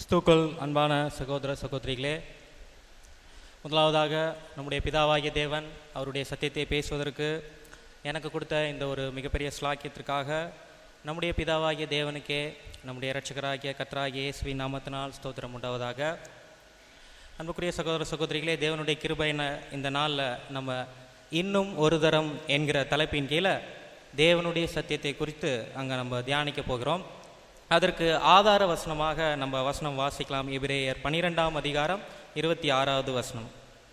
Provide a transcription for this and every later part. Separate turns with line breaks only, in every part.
கிறிஸ்துக்கள் அன்பான சகோதர சகோதரிகளே முதலாவதாக நம்முடைய பிதாவாகிய தேவன் அவருடைய சத்தியத்தை பேசுவதற்கு எனக்கு கொடுத்த இந்த ஒரு மிகப்பெரிய ஸ்லாக்கியத்திற்காக நம்முடைய பிதாவாகிய தேவனுக்கே நம்முடைய இரட்சகராகிய கர்த்தராகிய இயேசுவின் நாமத்தினால் ஸ்தோத்திரம் உண்டாவதாக அன்புக்குரிய சகோதர சகோதரிகளே தேவனுடைய கிருபையின இந்த நாளில் நம்ம இன்னும் ஒரு தரம் என்கிற தலைப்பின் கீழே தேவனுடைய சத்தியத்தை குறித்து அங்கே நம்ம தியானிக்க போகிறோம் அதற்கு ஆதார வசனமாக நம்ம வசனம் வாசிக்கலாம் எபிரேயர் பனிரெண்டாம் அதிகாரம் இருபத்தி ஆறாவது வசனம்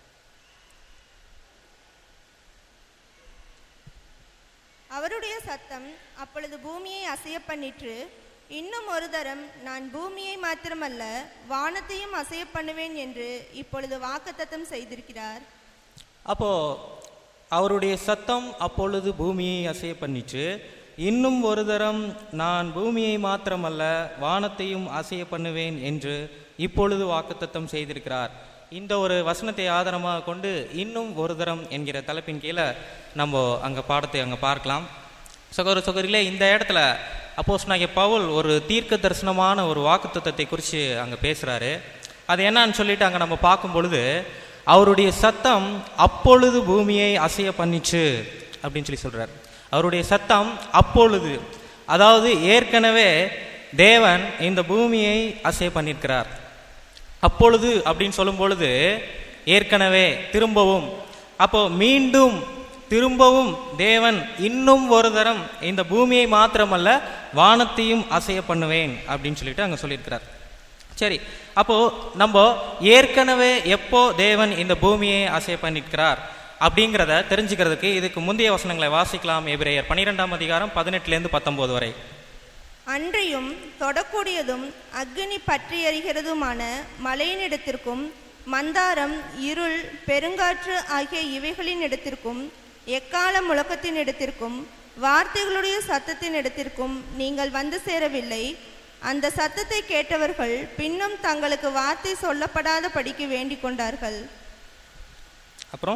அவருடைய சத்தம் அப்பொழுது பூமியை அசைய பண்ணிற்று இன்னும் ஒரு தரம் நான் பூமியை மாத்திரமல்ல வானத்தையும் அசைய பண்ணுவேன் என்று இப்பொழுது வாக்குத்தத்தம் செய்திருக்கிறார்
அப்போ அவருடைய சத்தம் அப்பொழுது பூமியை அசைய பண்ணிச்சு இன்னும் ஒரு தரம் நான் பூமியை மாத்திரமல்ல வானத்தையும் அசைய பண்ணுவேன் என்று இப்பொழுது வாக்குத்தத்தம் செய்திருக்கிறார் இந்த ஒரு வசனத்தை ஆதாரமாக கொண்டு இன்னும் ஒரு தரம் என்கிற தலைப்பின் கீழே நம்ம அங்கே பாடத்தை அங்கே பார்க்கலாம் சகோதர சகோதரிகளே இந்த இடத்துல அப்போஸ் பவுல் ஒரு தீர்க்க தரிசனமான ஒரு வாக்குத்தத்தத்தை குறித்து அங்கே பேசுகிறாரு அது என்னன்னு சொல்லிட்டு அங்கே நம்ம பார்க்கும் பொழுது அவருடைய சத்தம் அப்பொழுது பூமியை அசைய பண்ணிச்சு அப்படின்னு சொல்லி சொல்றார் அவருடைய சத்தம் அப்பொழுது அதாவது ஏற்கனவே தேவன் இந்த பூமியை அசைய பண்ணியிருக்கிறார் அப்பொழுது அப்படின்னு சொல்லும் பொழுது ஏற்கனவே திரும்பவும் அப்போ மீண்டும் திரும்பவும் தேவன் இன்னும் ஒரு தரம் இந்த பூமியை மாத்திரமல்ல வானத்தையும் அசைய பண்ணுவேன் அப்படின்னு சொல்லிட்டு அங்க சொல்லியிருக்கிறார் சரி அப்போ நம்ம ஏற்கனவே எப்போ தேவன் இந்த பூமியை அசைய பண்ணியிருக்கிறார் அப்படிங்கிறத தெரிஞ்சுக்கிறதுக்கு இதுக்கு முந்தைய வசனங்களை வாசிக்கலாம் எபிரேயர் பன்னிரெண்டாம் அதிகாரம் பதினெட்டுலேருந்து பத்தொம்போது வரை
அன்றியும் தொடக்கூடியதும் அக்னி பற்றி எறிகிறதுமான மலையினிடத்திற்கும் மந்தாரம் இருள் பெருங்காற்று ஆகிய இவைகளின் இடத்திற்கும் எக்கால முழக்கத்தின் இடத்திற்கும் வார்த்தைகளுடைய சத்தத்தின் இடத்திற்கும் நீங்கள் வந்து சேரவில்லை அந்த சத்தத்தை கேட்டவர்கள் பின்னும் தங்களுக்கு வார்த்தை சொல்லப்படாத படிக்க வேண்டிக் கொண்டார்கள்
அப்புறம்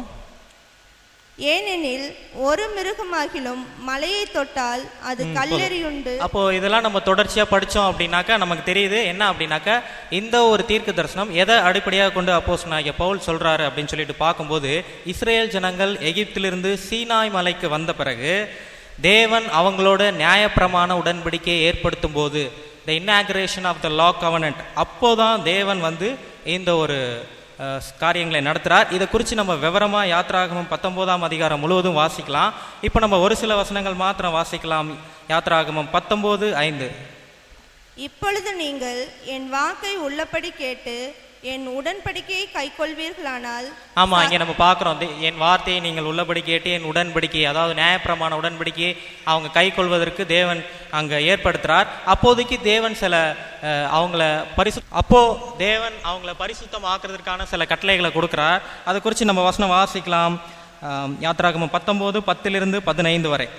ஏனெனில் ஒரு மிருகமாகிலும் மலையை தொட்டால் அது கல்லெறியுண்டு
அப்போ இதெல்லாம் நம்ம தொடர்ச்சியா படிச்சோம் அப்படின்னாக்கா நமக்கு தெரியுது என்ன அப்படின்னாக்கா இந்த ஒரு தீர்க்க தரிசனம் எதை அடிப்படையாக கொண்டு அப்போஸ் பவுல் சொல்றாரு அப்படின்னு சொல்லிட்டு பார்க்கும்போது இஸ்ரேல் ஜனங்கள் எகிப்திலிருந்து சீனாய் மலைக்கு வந்த பிறகு தேவன் அவங்களோட நியாயப்பிரமாண உடன்படிக்கையை ஏற்படுத்தும் போது த இன்னாகிரேஷன் ஆஃப் த லா கவர்னன்ட் அப்போதான் தேவன் வந்து இந்த ஒரு அஹ், காரியங்களை நடத்துறார் இதை குறித்து நம்ம விவரமா யாத்ராகமம் பத்தொன்பதாம் அதிகாரம் முழுவதும் வாசிக்கலாம் இப்போ நம்ம ஒரு சில வசனங்கள் மாத்திரம் வாசிக்கலாம் யாத்ராகமம் பத்தொன்பது ஐந்து
இப்பொழுது நீங்கள் என் வாக்கை உள்ளபடி கேட்டு என் உடன்படிக்கையை கைக்கொள்வீர்களானால்
ஆமா இங்க நம்ம பார்க்கிறோம் தே- என் வார்த்தையை நீங்கள் உள்ளபடி கேட்டு என் உடன்படிக்கை அதாவது நியாயப்பிரமாண உடன்படிக்கையை அவங்க கை கொள்வதற்கு தேவன் அங்க ஏற்படுத்துறார் அப்போதைக்கு தேவன் சில அஹ், அவங்கள பரிசு அப்போ தேவன் அவங்கள பரிசுத்தம் ஆக்குறதுக்கான சில கட்டளைகளை கொடுக்கிறார் அதை குறித்து நம்ம வசனம் வாசிக்கலாம் ஆம், யாத்ராகமம் பத்தொன்பது பத்திலிருந்து பதினைந்து வரை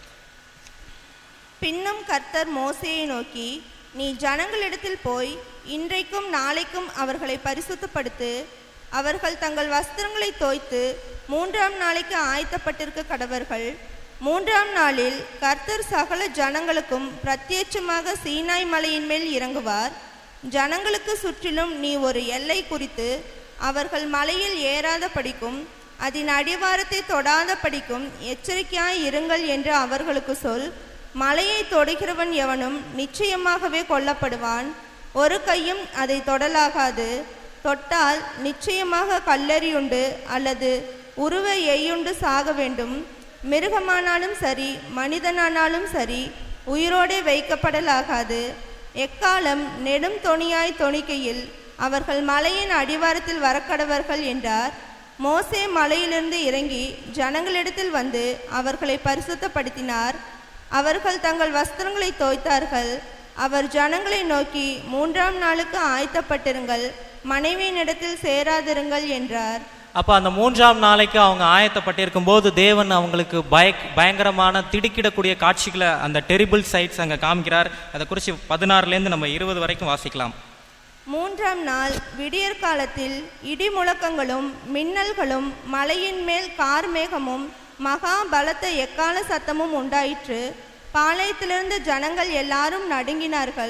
பின்னும் கர்த்தர் மோசேயை நோக்கி நீ ஜனங்களிடத்தில் போய் இன்றைக்கும் நாளைக்கும் அவர்களை பரிசுத்தப்படுத்து அவர்கள் தங்கள் வஸ்திரங்களை தோய்த்து மூன்றாம் நாளைக்கு ஆயத்தப்பட்டிருக்க கடவர்கள் மூன்றாம் நாளில் கர்த்தர் சகல ஜனங்களுக்கும் பிரத்யட்சமாக சீனாய் மலையின் மேல் இறங்குவார் ஜனங்களுக்கு சுற்றிலும் நீ ஒரு எல்லை குறித்து அவர்கள் மலையில் ஏறாத படிக்கும் அதன் அடிவாரத்தை தொடாத படிக்கும் எச்சரிக்கையாய் இருங்கள் என்று அவர்களுக்கு சொல் மலையை தொடுகிறவன் எவனும் நிச்சயமாகவே கொல்லப்படுவான் ஒரு கையும் அதை தொடலாகாது தொட்டால் நிச்சயமாக கல்லெறியுண்டு அல்லது உருவ எய்யுண்டு சாக வேண்டும் மிருகமானாலும் சரி மனிதனானாலும் சரி உயிரோடே வைக்கப்படலாகாது எக்காலம் நெடும் தொனியாய் தொனிக்கையில் அவர்கள் மலையின் அடிவாரத்தில் வரக்கடவர்கள் என்றார் மோசே மலையிலிருந்து இறங்கி ஜனங்களிடத்தில் வந்து அவர்களை பரிசுத்தப்படுத்தினார் அவர்கள் தங்கள் வஸ்திரங்களை தோய்த்தார்கள் அவர் ஜனங்களை நோக்கி மூன்றாம் நாளுக்கு ஆயத்தப்பட்டிருங்கள் மனைவியினிடத்தில் சேராதிருங்கள் என்றார்
அப்போ அந்த மூன்றாம் நாளைக்கு அவங்க ஆயத்தப்பட்டிருக்கும் போது தேவன் அவங்களுக்கு பய பயங்கரமான திடுக்கிடக்கூடிய காட்சிகளை அந்த டெரிபிள் சைட்ஸ் அங்கே காமிக்கிறார் அதை குறித்து பதினாறுலேருந்து நம்ம இருபது வரைக்கும் வாசிக்கலாம்
மூன்றாம் நாள் விடியற் காலத்தில் இடி முழக்கங்களும் மின்னல்களும் மலையின் மேல் கார்மேகமும் மகா பலத்த எக்கால சத்தமும் உண்டாயிற்று பாளையத்திலிருந்து ஜனங்கள் எல்லாரும் நடுங்கினார்கள்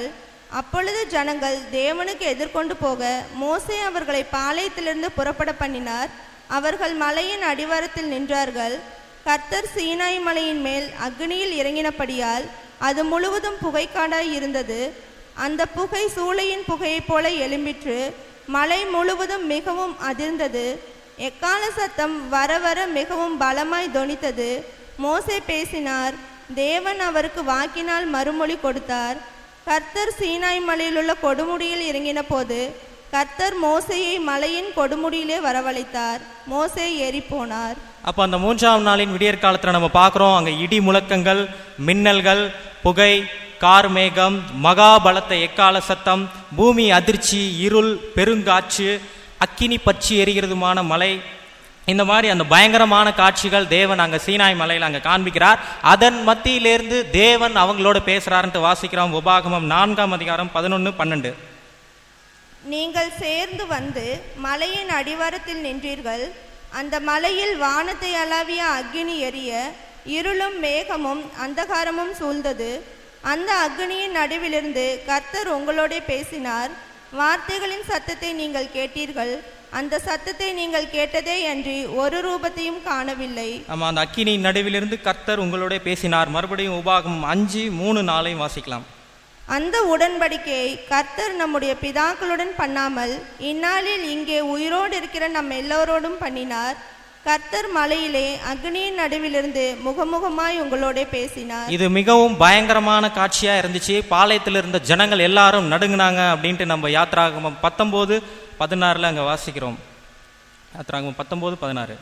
அப்பொழுது ஜனங்கள் தேவனுக்கு எதிர்கொண்டு போக மோசே அவர்களை பாளையத்திலிருந்து புறப்பட பண்ணினார் அவர்கள் மலையின் அடிவாரத்தில் நின்றார்கள் கர்த்தர் சீனாய் மலையின் மேல் அக்னியில் இறங்கினபடியால் அது முழுவதும் புகைக்காடாய் இருந்தது அந்த புகை சூளையின் புகையைப் போல எழும்பிற்று மலை முழுவதும் மிகவும் அதிர்ந்தது எக்கால சத்தம் வர வர மிகவும் பலமாய் தொனித்தது மோசே பேசினார் தேவன் அவருக்கு வாக்கினால் மறுமொழி கொடுத்தார் கர்த்தர் சீனாய் மலையிலுள்ள கொடுமுடியில் இறங்கின போது கர்த்தர் மோசேயை மலையின் கொடுமுடியிலே வரவழைத்தார் மோசே ஏறிப்போனார்
அப்போ அந்த மூன்றாம் நாளின் விடியற் காலத்தில் நம்ம பார்க்குறோம் அங்கே இடி முழக்கங்கள் மின்னல்கள் புகை கார் மேகம் மகா பலத்த எக்கால சத்தம் பூமி அதிர்ச்சி இருள் பெருங்காற்று அக்கினி பற்றி எரிகிறதுமான மலை இந்த மாதிரி அந்த பயங்கரமான காட்சிகள் தேவன் அங்கே சீனாய் மலையில் அங்கே காண்பிக்கிறார் அதன் மத்தியிலேருந்து தேவன் அவங்களோட பேசுகிறாருன்ட்டு வாசிக்கிறோம் உபாகமம் நான்காம் அதிகாரம் பதினொன்று பன்னெண்டு
நீங்கள் சேர்ந்து வந்து மலையின் அடிவாரத்தில் நின்றீர்கள் அந்த மலையில் வானத்தை அளாவிய அக்கினி எரிய இருளும் மேகமும் அந்தகாரமும் சூழ்ந்தது அந்த அக்னியின் நடுவிலிருந்து கர்த்தர் உங்களோடே பேசினார் வார்த்தைகளின் சத்தத்தை நீங்கள் கேட்டீர்கள் அந்த சத்தத்தை நீங்கள் கேட்டதே அன்றி ஒரு ரூபத்தையும் காணவில்லை
ஆமாம் அந்த அக்கினி நடுவிலிருந்து கர்த்தர் உங்களோட பேசினார் மறுபடியும் உபாகமம் அஞ்சு மூணு நாளையும் வாசிக்கலாம்
அந்த உடன்படிக்கையை கர்த்தர் நம்முடைய பிதாக்களுடன் பண்ணாமல் இந்நாளில் இங்கே உயிரோடு இருக்கிற நம் எல்லோரோடும் பண்ணினார் கர்த்தர் மலையிலே அக்னியின் நடுவிலிருந்து முகமுகமாய் உங்களோட பேசினார்
இது மிகவும் பயங்கரமான காட்சியா இருந்துச்சு பாளையத்தில் இருந்த ஜனங்கள் எல்லாரும் நடுங்குனாங்க அப்படின்ட்டு நம்ம யாத்ராகமம் பத்தொம்போது பதினாறுல அங்க வாசிக்கிறோம் யாத்ராகமம் பத்தொம்போது பதினாறு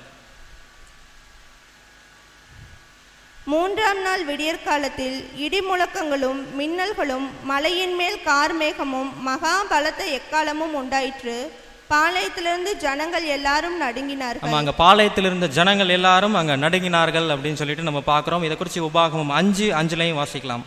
மூன்றாம் நாள் விடியற்காலத்தில் இடி முழக்கங்களும் மின்னல்களும் மலையின் மேல் கார்மேகமும் மகா பலத்த எக்காலமும் உண்டாயிற்று பாளையத்திலிருந்து ஜனங்கள் எல்லாரும் நடுங்கினார்கள்
ஆமா அங்க பாளையத்தில் இருந்த ஜனங்கள் எல்லாரும் அங்க நடுங்கினார்கள் அப்படின்னு சொல்லிட்டு நம்ம பார்க்கிறோம் இதை குறித்து உபாகமம் அஞ்சு அஞ்சுலையும் வாசிக்கலாம்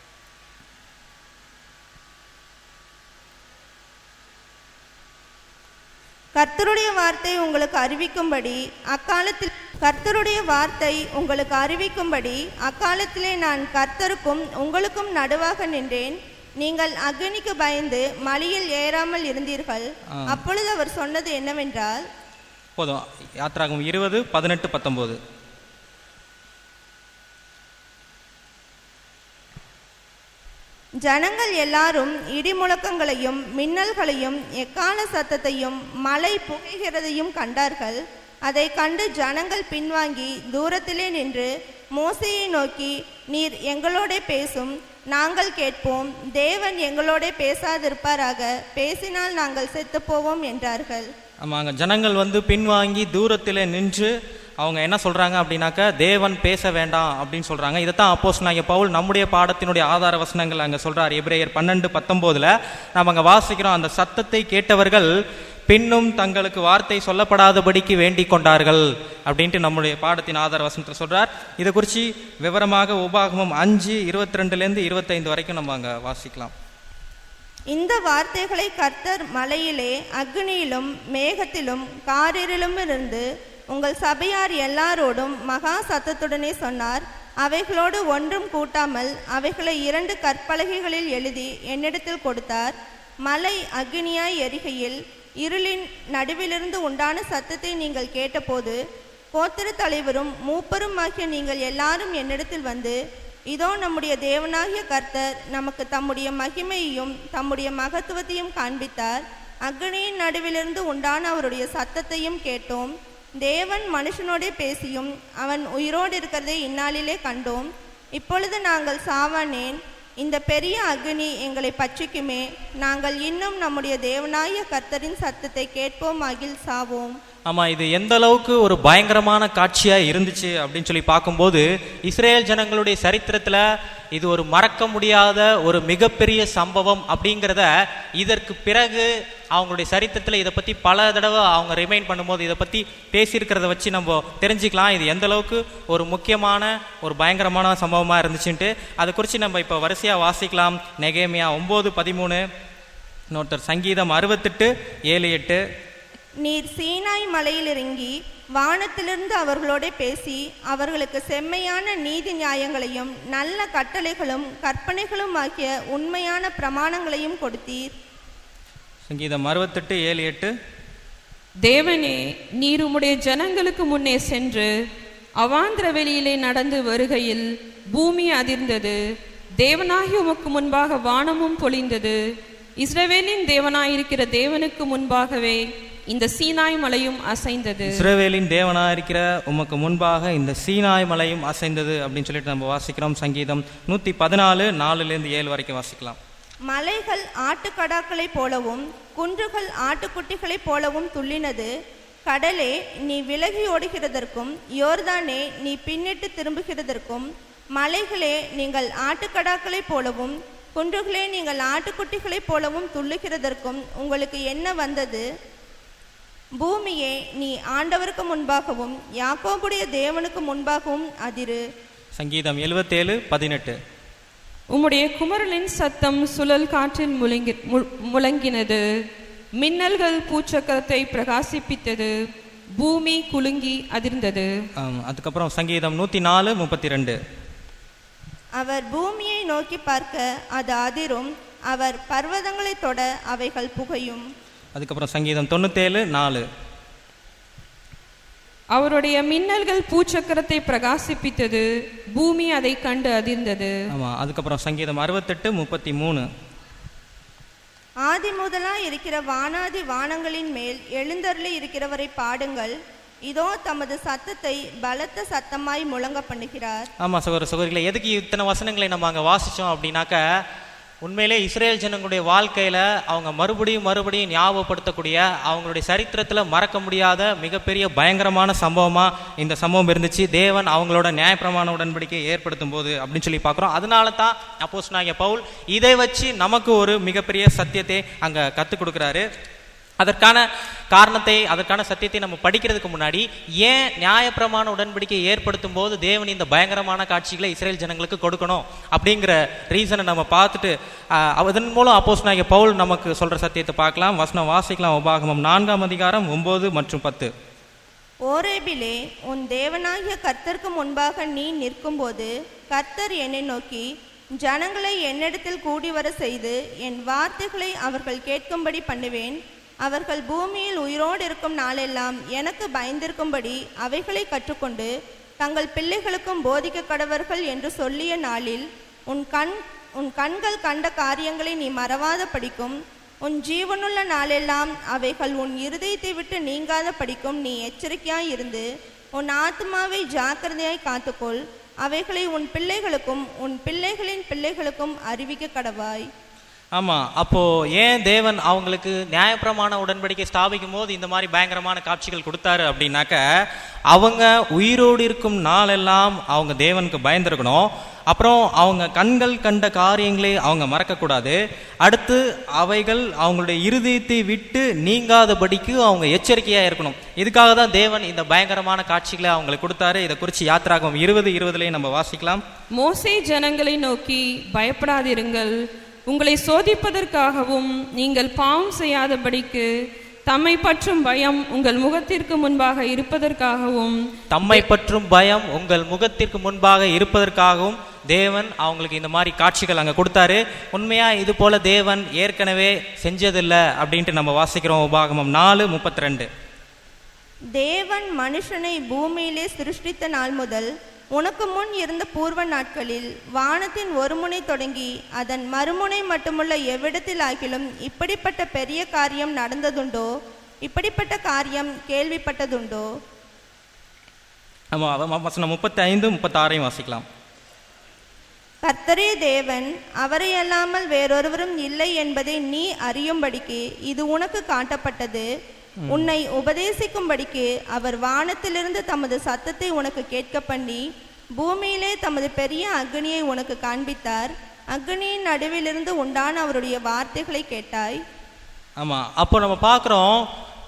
கர்த்தருடைய வார்த்தை உங்களுக்கு அறிவிக்கும்படி அக்காலத்தில் கர்த்தருடைய வார்த்தை உங்களுக்கு அறிவிக்கும்படி அக்காலத்திலே நான் கர்த்தருக்கும் உங்களுக்கும் நடுவாக நின்றேன் நீங்கள் அக்னிக்கு பயந்து மலையில் ஏறாமல் இருந்தீர்கள் அப்பொழுது அவர் சொன்னது என்னவென்றால்
போதும் யாத்ராகம் இருபது பதினெட்டு பத்தொம்போது
ஜனங்கள் எல்லாரும் இடி முழக்கங்களையும் மின்னல்களையும் எக்கால சத்தத்தையும் மழை புகைகிறதையும் கண்டார்கள் அதை கண்டு ஜனங்கள் பின்வாங்கி தூரத்திலே நின்று மோசேயை நோக்கி நீர் எங்களோடே பேசும் நாங்கள் கேட்போம் தேவன் எங்களோடே பேசாதிருப்பாராக பேசினால் நாங்கள் செத்துப் போவோம் என்றார்கள்
ஆமாங்க ஜனங்கள் வந்து பின்வாங்கி தூரத்தில் நின்று அவங்க என்ன சொல்றாங்க அப்படின்னாக்க தேவன் பேச வேண்டாம் அப்படின்னு சொல்றாங்க இதைத்தான் அப்போஸ் நாங்கள் பவுல் நம்முடைய பாடத்தினுடைய ஆதார வசனங்கள் அங்கே சொல்றார் எபிரேயர் பன்னெண்டு பத்தொம்போதுல நம்ம அங்கே வாசிக்கிறோம் அந்த சத்தத்தை கேட்டவர்கள் பின்னும் தங்களுக்கு வார்த்தை சொல்லப்படாதபடிக்கு வேண்டிக் கொண்டார்கள் அப்படின்ட்டு நம்முடைய பாடத்தின் ஆதார வசனத்தில் சொல்றார் இதை குறித்து விவரமாக உபாகமம் அஞ்சு இருபத்தி ரெண்டுலேருந்து இருபத்தைந்து வரைக்கும் நம்ம அங்கே வாசிக்கலாம்
இந்த வார்த்தைகளை கர்த்தர் மலையிலே அக்னியிலும் மேகத்திலும் காரிருளும் இருந்து உங்கள் சபையார் எல்லாரோடும் மகா சத்தத்துடனே சொன்னார் அவைகளோடு ஒன்றும் கூட்டாமல் அவைகளை இரண்டு கற்பலகைகளில் எழுதி என்னிடத்தில் கொடுத்தார் மலை அக்னியாய் எரிகையில் இருளின் நடுவிலிருந்து உண்டான சத்தத்தை நீங்கள் கேட்டபோது கோத்திர தலைவரும் மூப்பரும் ஆகிய நீங்கள் எல்லாரும் என்னிடத்தில் வந்து இதோ நம்முடைய தேவனாகிய கர்த்தர் நமக்கு தம்முடைய மகிமையையும் தம்முடைய மகத்துவத்தையும் காண்பித்தார் அக்னியின் நடுவிலிருந்து உண்டான அவருடைய சத்தத்தையும் கேட்டோம் தேவன் மனுஷனோடே பேசியும் அவன் உயிரோடு இருக்கிறதை இந்நாளிலே கண்டோம் இப்பொழுது நாங்கள் சாவானேன் இந்த பெரிய அக்னி எங்களை பட்சிக்குமே நாங்கள் இன்னும் நம்முடைய தேவனாய கர்த்தரின் சத்தத்தை கேட்போம் அகில் சாவோம்
ஆமா இது எந்த அளவுக்கு ஒரு பயங்கரமான காட்சியா இருந்துச்சு அப்படின்னு சொல்லி பார்க்கும்போது இஸ்ரேல் ஜனங்களுடைய சரித்திரத்துல இது ஒரு மறக்க முடியாத ஒரு மிகப்பெரிய சம்பவம் அப்படிங்கிறத இதற்கு பிறகு அவங்களுடைய சரித்திரத்துல இதை பத்தி பல தடவை அவங்க ரிமைண்ட் பண்ணும்போது இதை பத்தி பேசியிருக்கிறத வச்சு நம்ம தெரிஞ்சுக்கலாம் இது எந்த அளவுக்கு ஒரு முக்கியமான ஒரு பயங்கரமான சம்பவமா இருந்துச்சுன்ட்டு அதை குறித்து நம்ம இப்போ வரிசையா வாசிக்கலாம் நெகேமியா ஒன்பது பதிமூணு இன்னொருத்தர் சங்கீதம் அறுபத்தெட்டு ஏழு எட்டு
நீர் சீனாய் மலையில் இறங்கி வானத்திலிருந்து அவர்களோட பேசி அவர்களுக்கு செம்மையான நீதி நியாயங்களையும் நல்ல கட்டளைகளும் கற்பனைகளும் ஆகிய உண்மையான பிரமாணங்களையும் கொடுத்தீர்
சங்கீதம் அறுபத்தெட்டு ஏழு எட்டு
தேவனே நீர் உம்முடைய ஜனங்களுக்கு முன்னே சென்று அவாந்திர வெளியிலே நடந்து வருகையில் பூமி அதிர்ந்தது தேவனாகி உமக்கு முன்பாக வானமும் பொழிந்தது இஸ்ரவேலின் தேவனாயிருக்கிற தேவனுக்கு முன்பாகவே இந்த சீனாய் மலையும் அசைந்தது
இஸ்ரவேலின் தேவனா இருக்கிற உமக்கு முன்பாக இந்த சீனாய் மலையும் அசைந்தது அப்படின்னு சொல்லிட்டு நம்ம வாசிக்கிறோம் சங்கீதம் நூற்றி பதினாலு நாலுலேருந்து ஏழு வரைக்கும் வாசிக்கலாம்
மலைகள் ஆட்டுக்கடாக்களைப் போலவும் குன்றுகள் ஆட்டுக்குட்டிகளைப் போலவும் துள்ளினது கடலே நீ விலகி ஓடுகிறதற்கும் யோர்தானே நீ பின்னிட்டு திரும்புகிறதற்கும் மலைகளே நீங்கள் ஆட்டுக்கடாக்களைப் போலவும் குன்றுகளே நீங்கள் ஆட்டுக்குட்டிகளைப் போலவும் துள்ளுகிறதற்கும் உங்களுக்கு என்ன வந்தது பூமியே நீ ஆண்டவருக்கு முன்பாகவும் யாக்கோபுடைய தேவனுக்கு முன்பாகவும் அதிரு
சங்கீதம் எழுபத்தேழு பதினெட்டு
உம்முடைய குமரலின் சத்தம் சுழல் காற்றில் முழங்கி மு- முழங்கினது மின்னல்கள் பூச்சக்கரத்தை பிரகாசிப்பித்தது பூமி குலுங்கி அதிர்ந்தது
ஆம், அதுக்கப்புறம் சங்கீதம் நூற்றி நாலு முப்பத்தி ரெண்டு
அவர் பூமியை நோக்கி பார்க்க அது அதிரும் அவர் பர்வதங்களை தொட அவைகள் புகையும்
அதுக்கப்புறம் சங்கீதம் தொண்ணூத்தேழு நாலு
அவருடைய மின்னல்கள் பூச்சக்கரத்தை பிரகாசிப்பித்தது பூமி அதை கண்டு அதிர்ந்தது
ஆமாம் அதுக்கப்புறம் சங்கீதம் அறுபத்தெட்டு முப்பத்தி மூணு
ஆதி முதலா இருக்கிற வானாதி வானங்களின் மேல் எழுந்தருளி இருக்கிறவரை பாடுங்கள் இதோ தமது சத்தத்தை பலத்த சத்தமாய் முழங்க பண்ணுகிறார்
ஆமாம் சகோதர சகோதரிகளை எதுக்கு இத்தனை வசனங்களை நம்ம அங்கே வாசித்தோம் அப்படின்னாக்க உண்மையிலே இஸ்ரேல் ஜனங்களுடைய வாழ்க்கையில் அவங்க மறுபடியும் மறுபடியும் ஞாபகப்படுத்தக்கூடிய அவங்களுடைய சரித்திரத்தில் மறக்க முடியாத மிகப்பெரிய பயங்கரமான சம்பவமாக இந்த சம்பவம் இருந்துச்சு தேவன் அவங்களோட நியாயப்பிரமாண உடன்படிக்கையை ஏற்படுத்தும் போது அப்படின்னு சொல்லி பார்க்குறோம் அதனால தான் அப்போஸ் நாங்கள் பவுல் இதை வச்சு நமக்கு ஒரு மிகப்பெரிய சத்தியத்தை அங்கே கற்றுக் கொடுக்குறாரு அதற்கான காரணத்தை அதற்கான சத்தியத்தை நம்ம படிக்கிறதுக்கு முன்னாடி ஏன் நியாயப்பிரமாண உடன்படிக்கையை ஏற்படுத்தும் போது தேவன் இந்த பயங்கரமான காட்சிகளை இஸ்ரேல் ஜனங்களுக்கு கொடுக்கணும் அப்படிங்கிற ரீசனை நம்ம பார்த்துட்டு ஆஹ், அதன் மூலம் அப்போஸ் நாயக பவுல் நமக்கு சொல்ற சத்தியத்தை பார்க்கலாம் வசனம் வாசிக்கலாம் உபாகமம் நான்காம் அதிகாரம் ஒன்பது மற்றும் பத்து
ஓரேபிலே உன் தேவனாகிய கர்த்தருக்கு முன்பாக நீ நிற்கும்போது கர்த்தர் என்னை நோக்கி ஜனங்களை என்னிடத்தில் கூடி வர செய்து என் வார்த்தைகளை அவர்கள் கேட்கும்படி பண்ணுவேன் அவர்கள் பூமியில் உயிரோடு இருக்கும் நாளெல்லாம் எனக்கு பயந்திருக்கும்படி அவைகளை கற்றுக்கொண்டு தங்கள் பிள்ளைகளுக்கும் போதிக்க கடவர்கள் என்று சொல்லிய நாளில் உன் கண் உன் கண்கள் கண்ட காரியங்களை நீ மறவாத படிக்கும் உன் ஜீவனுள்ள நாளெல்லாம் அவைகள் உன் இருதயத்தை விட்டு நீங்காத படிக்கும் நீ எச்சரிக்கையாய் இருந்து உன் ஆத்மாவை ஜாக்கிரதையாய் காத்துக்கொள் அவைகளை உன் பிள்ளைகளுக்கும் உன் பிள்ளைகளின் பிள்ளைகளுக்கும் அறிவிக்க கடவாய்
ஆமாம் அப்போ ஏன் தேவன் அவங்களுக்கு நியாயப்பிரமாண உடன்படிக்கை ஸ்தாபிக்கும் போது இந்த மாதிரி பயங்கரமான காட்சிகள் கொடுத்தாரு அப்படின்னாக்க அவங்க உயிரோடு இருக்கும் நாளெல்லாம் அவங்க தேவனுக்கு பயந்துருக்கணும் அப்புறம் அவங்க கண்கள் கண்ட காரியங்களை அவங்க மறக்கக்கூடாது அடுத்து அவைகள் அவங்களுடைய இருதயத்தை விட்டு நீங்காதபடிக்கு அவங்க எச்சரிக்கையாக இருக்கணும் இதுக்காக தான் தேவன் இந்த பயங்கரமான காட்சிகளை அவங்களுக்கு கொடுத்தாரு இதை குறித்து யாத்திராகம் இருபது இருபதுலேயே நம்ம வாசிக்கலாம்
மோசே ஜனங்களை நோக்கி பயப்படாதிருங்கள் உங்களை சோதிப்பதற்காகவும் நீங்கள் பாவம் செய்யாதபடிக்கு தம்மை பற்றும் பயம் உங்கள் முகத்திற்கு முன்பாக இருப்பதற்காகவும்
தம்மை பற்றும் பயம் உங்கள் முகத்திற்கு முன்பாக இருப்பதற்காகவும் தேவன் அவங்களுக்கு இந்த மாதிரி காட்சிகள் அங்கே கொடுத்தாரு உண்மையா இது போல தேவன் ஏற்கனவே செஞ்சதில்லை அப்படின்ட்டு நம்ம வாசிக்கிறோம் உபாகமம் நாலு முப்பத்தி ரெண்டு
தேவன் மனுஷனை பூமியிலே சிருஷ்டித்த நாள் முதல் உனக்கு முன் இருந்த பூர்வ நாட்களில் வானத்தின் ஒரு முனை தொடங்கி அதன் மறுமுனை மட்டுமுள்ள எவ்விடத்தில் ஆகிலும் இப்படிப்பட்ட பெரிய காரியம் நடந்ததுண்டோ இப்படிப்பட்ட காரியம் கேள்விப்பட்டதுண்டோ
ஆமாம் வசனம் முப்பத்தி ஐந்து முப்பத்தாறையும் வாசிக்கலாம்
கர்த்தரே தேவன் அவரை அல்லாமல் வேறொருவரும் இல்லை என்பதை நீ அறியும்படிக்கு இது உனக்கு காட்டப்பட்டது உன்னை உபதேசிக்கும்படிக்கு அவர் வானத்திலிருந்து தமது சத்தத்தை உனக்கு கேட்க பண்ணி பூமியிலே தமது பெரிய அக்னியை உனக்கு காண்பித்தார் அக்னியின் நடுவிலிருந்து உண்டான அவருடைய வார்த்தைகளை கேட்டாய்
ஆமாம் அப்போ நம்ம பார்க்குறோம்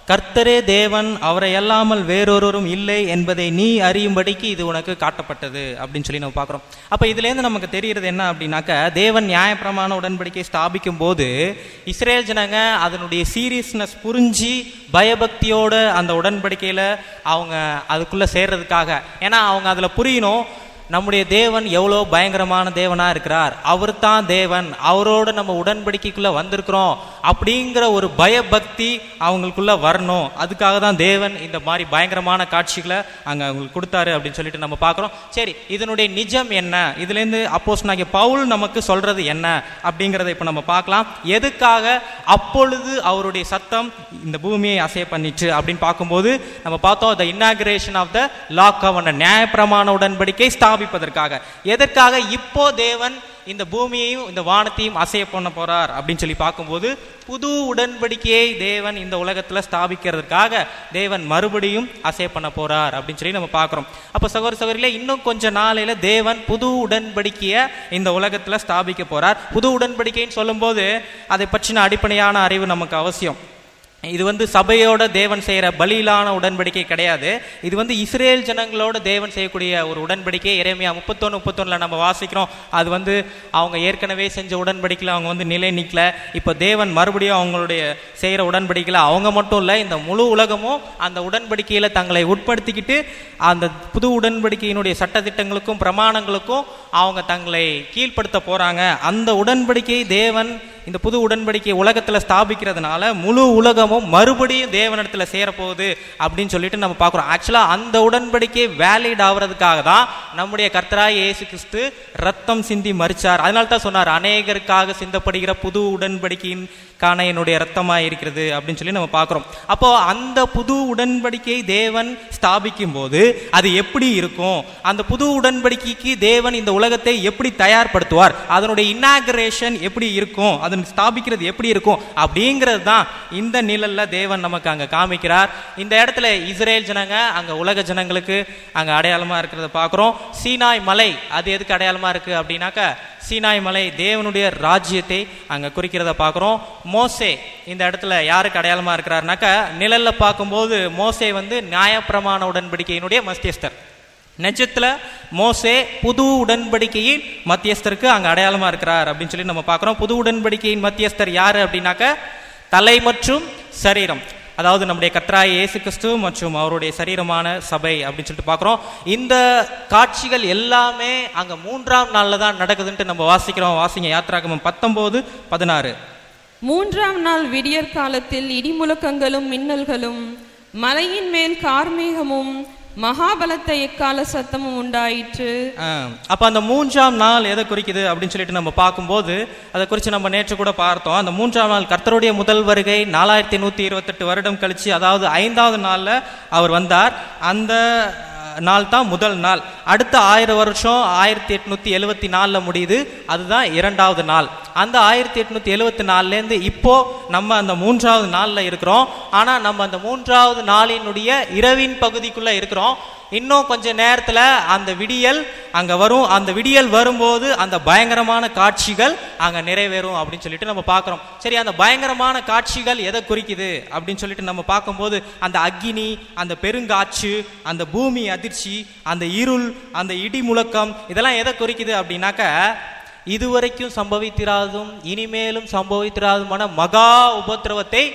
கர்த்தரே தேவன் அவரை அல்லாமல் வேறொருவரும் இல்லை என்பதை நீ அறியும்படிக்கு இது உனக்கு காட்டப்பட்டது அப்படின்னு சொல்லி நம்ம பார்க்குறோம் அப்போ இதுலேருந்து நமக்கு தெரிகிறது என்ன அப்படின்னாக்க தேவன் நியாயப்பிரமாண உடன்படிக்கை ஸ்தாபிக்கும் போது இஸ்ரேல் ஜனங்க அதனுடைய சீரியஸ்னஸ் புரிஞ்சு பயபக்தியோட அந்த உடன்படிக்கையில் அவங்க அதுக்குள்ளே சேர்றதுக்காக ஏன்னா அவங்க அதில் புரியணும் நம்முடைய தேவன் எவ்வளோ பயங்கரமான தேவனா இருக்கிறார் அவர் தான் தேவன் அவரோட நம்ம உடன்படிக்கைக்குள்ள வந்திருக்கிறோம் அப்படிங்கிற ஒரு பயபக்தி அவங்களுக்குள்ள வரணும் அதுக்காக தான் தேவன் இந்த மாதிரி பயங்கரமான காட்சிகளை அங்க அவங்களுக்கு கொடுத்தாரு அப்படின்னு சொல்லிட்டு நம்ம பார்க்குறோம் சரி இதனுடைய நிஜம் என்ன இதுலேருந்து அப்போஸ் நாங்கள் பவுல் நமக்கு சொல்றது என்ன அப்படிங்கிறத இப்போ நம்ம பார்க்கலாம் எதுக்காக அப்பொழுது அவருடைய சத்தம் இந்த பூமியை அசைய பண்ணிச்சு அப்படின்னு பார்க்கும்போது நம்ம பார்த்தோம் the inauguration of the law governor நியாயப்பிரமாண உடன்படிக்கை ஸ்தாபிப்பதற்காக எதற்காக இப்போ தேவன் இந்த பூமியையும் இந்த வானத்தையும் அசைய பண்ண போறார் அப்படின்னு சொல்லி பார்க்கும்போது புது உடன்படிக்கையை தேவன் இந்த உலகத்துல ஸ்தாபிக்கிறதுக்காக தேவன் மறுபடியும் அசைய பண்ண போறார் அப்படின்னு சொல்லி நம்ம பார்க்கிறோம் அப்போ சகோதர சகோதரிகளே இன்னும் கொஞ்ச நாளையில தேவன் புது உடன்படிக்கையை இந்த உலகத்துல ஸ்தாபிக்க போறார் புது உடன்படிக்கைன்னு சொல்லும்போது அதை பற்றின அடிப்படையான அறிவு நமக்கு அவசியம் இது வந்து சபையோட தேவன் செய்கிற பலியிலான உடன்படிக்கை கிடையாது இது வந்து இஸ்ரேல் ஜனங்களோட தேவன் செய்யக்கூடிய ஒரு உடன்படிக்கை இறைமையா முப்பத்தொன்று முப்பத்தொன்னில் நம்ம வாசிக்கிறோம் அது வந்து அவங்க ஏற்கனவே செஞ்ச உடன்படிக்கையில் அவங்க வந்து நிலை நிற்கல இப்போ தேவன் மறுபடியும் அவங்களுடைய செய்கிற உடன்படிக்கையில் அவங்க மட்டும் இல்லை இந்த முழு உலகமும் அந்த உடன்படிக்கையில் தங்களை உட்படுத்திக்கிட்டு அந்த புது உடன்படிக்கையினுடைய சட்டத்திட்டங்களுக்கும் பிரமாணங்களுக்கும் அவங்க தங்களை கீழ்ப்படுத்த போகிறாங்க அந்த உடன்படிக்கை தேவன் இந்த புது உடன்படிக்கை உலகத்துல ஸ்தாபிக்கிறதுனால முழு உலகமும் மறுபடியும் தேவனிடத்துல சேரப்போகுது அப்படின்னு சொல்லிட்டு நம்ம பார்க்குறோம் ஆக்சுவலா அந்த உடன்படிக்கை வேலிட் ஆகுறதுக்காக தான் நம்முடைய கர்த்தராய் இயேசு கிறிஸ்து ரத்தம் சிந்தி மறிச்சார் அதனால தான் சொன்னார் அநேகருக்காக சிந்தப்படுகிற புது உடன்படிக்கையின் காண என்னுடைய ரத்தமா இருக்கிறது அப்படின்னு சொல்லி நம்ம பார்க்குறோம் அப்போ அந்த புது உடன்படிக்கை தேவன் ஸ்தாபிக்கும் போது அது எப்படி இருக்கும் அந்த புது உடன்படிக்கைக்கு தேவன் இந்த உலகத்தை எப்படி தயார்படுத்துவார் அதனுடைய இன்னாகரேஷன் எப்படி இருக்கும் அதன் ஸ்தாபிக்கிறது எப்படி இருக்கும் அப்படிங்கிறது தான் இந்த நிழல்ல தேவன் நமக்கு அங்க காமிக்கிறார் இந்த இடத்துல இஸ்ரேல் ஜனங்க அங்க உலக ஜனங்களுக்கு அங்க அடையாளமா இருக்கிறத பார்க்குறோம் சீனாய் மலை அது எதுக்கு அடையாளமா இருக்கு அப்படின்னாக்கா சீனாய் மலை தேவனுடைய ராஜ்யத்தை அங்க குறிக்கிறத பார்க்குறோம் மோசே இந்த இடத்துல யாருக்கு அடையாளமா இருக்கிறாருனாக்கா நிழல்ல பார்க்கும்போது மோசே வந்து நியாயப்பிரமாண உடன்படிக்கையினுடைய மஸ்தியஸ்தர் நெஜத்துல மோசே புது உடன்படிக்கையின் மத்தியஸ்தருக்கு அங்க அடையாளமா இருக்கிறார் அப்படின்னு சொல்லி நம்ம பார்க்குறோம் புது உடன்படிக்கையின் மத்தியஸ்தர் யாரு அப்படின்னாக்க தலை மற்றும் சரீரம் அதாவது நம்முடைய கத்ராய இயேசு கிறிஸ்து மற்றும் அவருடைய சரீரமான சபை அப்படின்னு சொல்லிட்டு பார்க்குறோம் இந்த காட்சிகள் எல்லாமே அங்க மூன்றாம் நாள்ல தான் நடக்குதுன்ட்டு நம்ம வாசிக்கிறோம் வாசிங்க யாத்ராகமம் பத்தொன்பது பதினாறு
மூன்றாம் நாள் விடியற் காலத்தில் இடிமுழக்கங்களும் மின்னல்களும் மலையின் மேல் கார்மேகமும் மகாபலத்த எக்கால சத்தமும் உண்டாயிற்று
ஆ, அப்ப அந்த மூன்றாம் நாள் எதை குறிக்குது அப்படின்னு சொல்லிட்டு நம்ம பார்க்கும்போது அதை குறித்து நம்ம நேற்று கூட பார்த்தோம் அந்த மூன்றாம் நாள் கர்த்தருடைய முதல் வருகை நாலாயிரத்தி நூத்தி இருபத்தெட்டு வருடம் கழிச்சு அதாவது ஐந்தாவது நாள்ல அவர் வந்தார் அந்த அஹ், நாள் தான் முதல் நாள் அடுத்த ஆயிரம் வருஷம் ஆயிரத்தி எட்நூத்தி எழுவத்தி நாலுல முடியுது அதுதான் இரண்டாவது நாள் அந்த ஆயிரத்தி எட்நூத்தி எழுவத்தி நாலுலேருந்து இப்போ நம்ம அந்த மூன்றாவது நாள்ல இருக்கிறோம் ஆனா நம்ம அந்த மூன்றாவது நாளினுடைய இரவின் பகுதிக்குள்ள இருக்கிறோம் இன்னும் கொஞ்ச நேரத்துல அந்த விடியல் அங்க வரும் அந்த விடியல் வரும்போது அந்த பயங்கரமான காட்சிகள் அங்க நிறைவேறும் அப்படின்னு சொல்லிட்டு நம்ம பார்க்கிறோம் சரி அந்த பயங்கரமான காட்சிகள் எதை குறிக்குது அப்படின்னு சொல்லிட்டு நம்ம பார்க்கும்போது அந்த அக்கினி அந்த பெருங்காற்று அந்த பூமி அதிர்ச்சி அந்த இருள் அந்த இடி முழக்கம் இதெல்லாம் எதை குறிக்குது அப்படின்னாக்க இதுவரைக்கும் சம்பவித்திராதும் இனிமேலும் சம்பவித்திராதுமான மகா உபத்திரவத்தை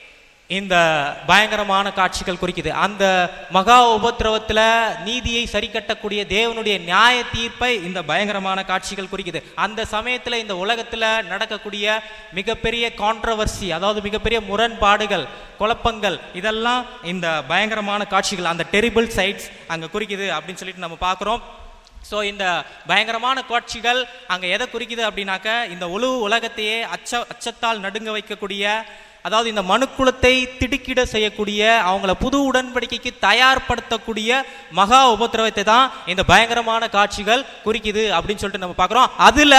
இந்த பயங்கரமான காட்சிகள் குறிக்குது அந்த மகா உபத்திரவத்துல நீதியை சரி கட்டக்கூடிய தேவனுடைய நியாய தீர்ப்பை இந்த பயங்கரமான காட்சிகள் குறிக்குது அந்த சமயத்துல இந்த உலகத்துல நடக்கக்கூடிய மிகப்பெரிய கான்ட்ரவர்சி அதாவது மிகப்பெரிய முரண்பாடுகள் குழப்பங்கள் இதெல்லாம் இந்த பயங்கரமான காட்சிகள் அந்த டெரிபிள் சைட்ஸ் அங்க குறிக்குது அப்படின்னு சொல்லிட்டு நம்ம பார்க்கிறோம் ஸோ இந்த பயங்கரமான காட்சிகள் அங்க எதை குறிக்குது அப்படின்னாக்க இந்த முழு உலகத்தையே அச்ச அச்சத்தால் நடுங்க வைக்கக்கூடிய அதாவது இந்த மனுக்குலத்தை திடுக்கிட செய்யக்கூடிய அவங்கள புது உடன்படிக்கைக்கு தயார்படுத்தக்கூடிய மகா உபத்திரவத்தை தான் இந்த பயங்கரமான காட்சிகள் குறிக்குது அப்படின்னு சொல்லிட்டு நம்ம பார்க்குறோம் அதுல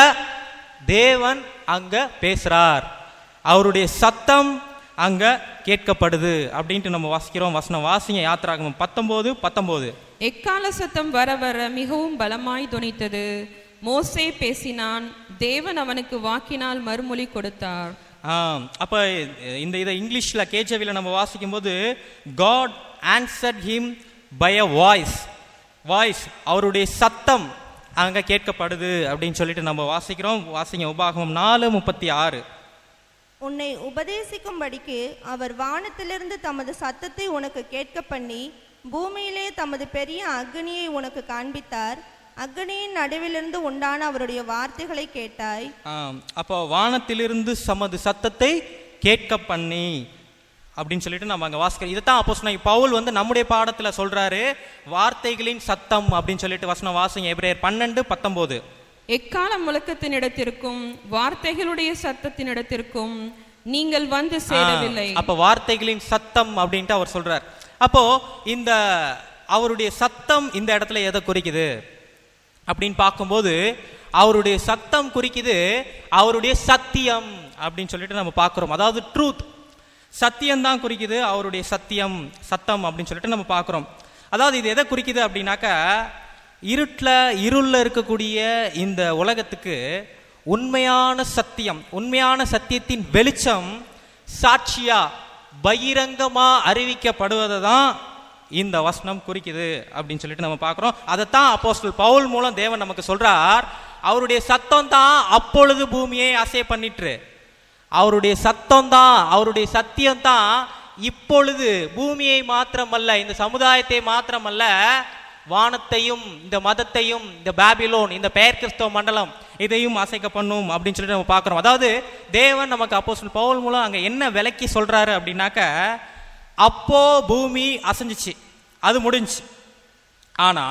தேவன் அங்க பேசுறார் அவருடைய சத்தம் அங்க கேட்கப்படுது அப்படின்ட்டு நம்ம வாசிக்கிறோம் வசனம் வாசிங்க யாத்திராகமம் பத்தொன்பது பத்தொன்பது
எக்கால சத்தம் வர வர மிகவும் பலமாய் தொனித்தது மோசே பேசினான் தேவன் அவனுக்கு வாக்கினால் மறுமொழி கொடுத்தார்
அப்போ இந்த இதை இங்கிலீஷில் கேஜவியில் நம்ம வாசிக்கும்போது God answered him by a voice voice அவருடைய சத்தம் அங்கே கேட்கப்படுது அப்படின்னு சொல்லிட்டு நம்ம வாசிக்கிறோம் வாசிங்க உபாகமம் நாலு முப்பத்தி ஆறு
உன்னை உபதேசிக்கும்படிக்கு அவர் வானத்திலிருந்து தமது சத்தத்தை உனக்கு கேட்க பண்ணி பூமியிலே தமது பெரிய அக்னியை உனக்கு காண்பித்தார் அக்னியின் நடுவிலிருந்து உண்டான அவருடைய வார்த்தைகளை கேட்டாய்
ஆம், அப்போ வானத்திலிருந்து சமது சத்தத்தை கேட்க பண்ணி அப்படின்னு சொல்லிட்டு நம்ம அங்கே வாசிக்கிறோம் இதைத்தான் அப்போ சொன்ன பவுல் வந்து நம்முடைய பாடத்தில் சொல்றாரு வார்த்தைகளின் சத்தம் அப்படின்னு சொல்லிட்டு வசனம் வாசிங்க எபிரேயர் பன்னெண்டு பத்தொம்போது
எக்கால முழக்கத்தினிடத்திற்கும் வார்த்தைகளுடைய சத்தத்தினிடத்திற்கும் நீங்கள் வந்து சேரவில்லை
அப்ப வார்த்தைகளின் சத்தம் அப்படின்ட்டு அவர் சொல்றார் அப்போ இந்த அவருடைய சத்தம் இந்த இடத்துல எதை குறிக்குது அப்படின்னு பார்க்கும்போது அவருடைய சத்தம் குறிக்குது அவருடைய சத்தியம் அப்படின்னு சொல்லிட்டு நம்ம பார்க்கிறோம் அதாவது ட்ரூத் சத்தியம் தான் குறிக்குது அவருடைய சத்தியம் சத்தம் அப்படின்னு சொல்லிட்டு நம்ம பார்க்கிறோம் அதாவது இது எதை குறிக்குது அப்படின்னாக்கா இருட்டில் இருளில் இருக்கக்கூடிய இந்த உலகத்துக்கு உண்மையான சத்தியம் உண்மையான சத்தியத்தின் வெளிச்சம் சாட்சியா பகிரங்கமா அறிவிக்கப்படுவதை தான் இந்த வசனம் குறிக்குது அப்படின்னு சொல்லிட்டு நம்ம பார்க்குறோம் அதைத்தான் அப்போஸ்தலர் பவுல் மூலம் தேவன் நமக்கு சொல்றார் அவருடைய சத்தம் தான் அப்பொழுது பூமியை அசை பண்ணிட்டு அவருடைய சத்தம் தான் அவருடைய சத்தியம் தான் இப்பொழுது பூமியை மாத்திரமல்ல இந்த சமுதாயத்தை மாத்திரமல்ல வானத்தையும் இந்த மதத்தையும் இந்த பாபிலோன் இந்த பெயர் கிறிஸ்தவ மண்டலம் இதையும் அசைக்க பண்ணும் அப்படின்னு சொல்லிட்டு நம்ம பார்க்குறோம் அதாவது தேவன் நமக்கு அப்போ பவுல் மூலம் அங்கே என்ன விலைக்கு சொல்றாரு அப்படின்னாக்க அப்போ பூமி அசைஞ்சிச்சு அது முடிஞ்சுச்சு ஆனா